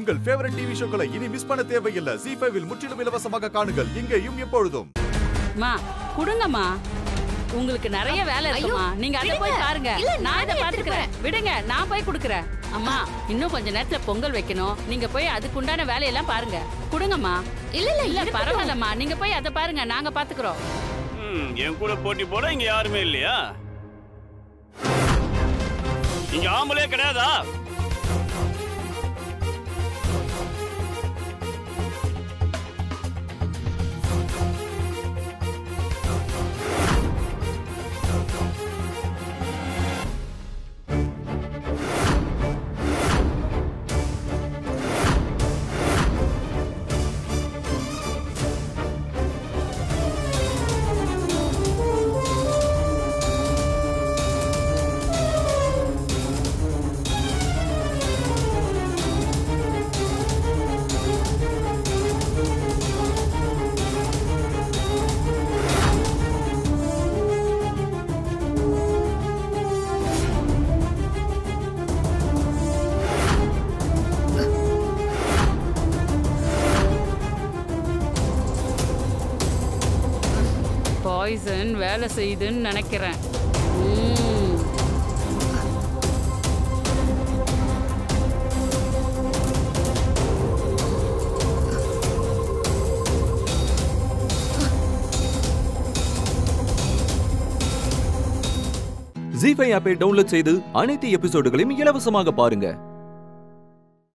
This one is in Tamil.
உங்கள் ஃபேவரட் டிவி ஷோக்களை இனி மிஸ் பண்ண தேவையில்லை ஜி ஃபைவில் முற்றிலும் இலவசமாக காணுங்கள் இங்கேயும் எப்பொழுதும் மா குடுங்கம்மா உங்களுக்கு நிறைய வேலை இருக்குமா ஐயோ, நீங்க அதை விடுங்க. போய் பாருங்க இல்ல, நான் நானே இதை பாத்துக்கிறேன் விடுங்க நான் போய் கொடுக்கறேன் அம்மா இன்னும் கொஞ்ச நேரத்துல பொங்கல் வைக்கணும் நீங்க போய் அதுக்குண்டான வேலையெல்லாம் பாருங்க குடுங்கம்மா இல்ல இல்ல இல்ல இருக்கட்டும். பரவாயில்லம்மா நீங்க போய் அதை பாருங்க நாங்க பாத்துக்கிறோம் ம், என் கூட போட்டி போட இங்க யாருமே இல்லையா இங்க ஆம்பளே கிடையாதா பாய்சன் வேலை செய்யுதுன்னு நினைக்கிறேன் ம். ஜி ஃபைவ் ஆப்பை டவுன்லோட் செய்து அனைத்து எபிசோடுகளையும் இலவசமாக பாருங்க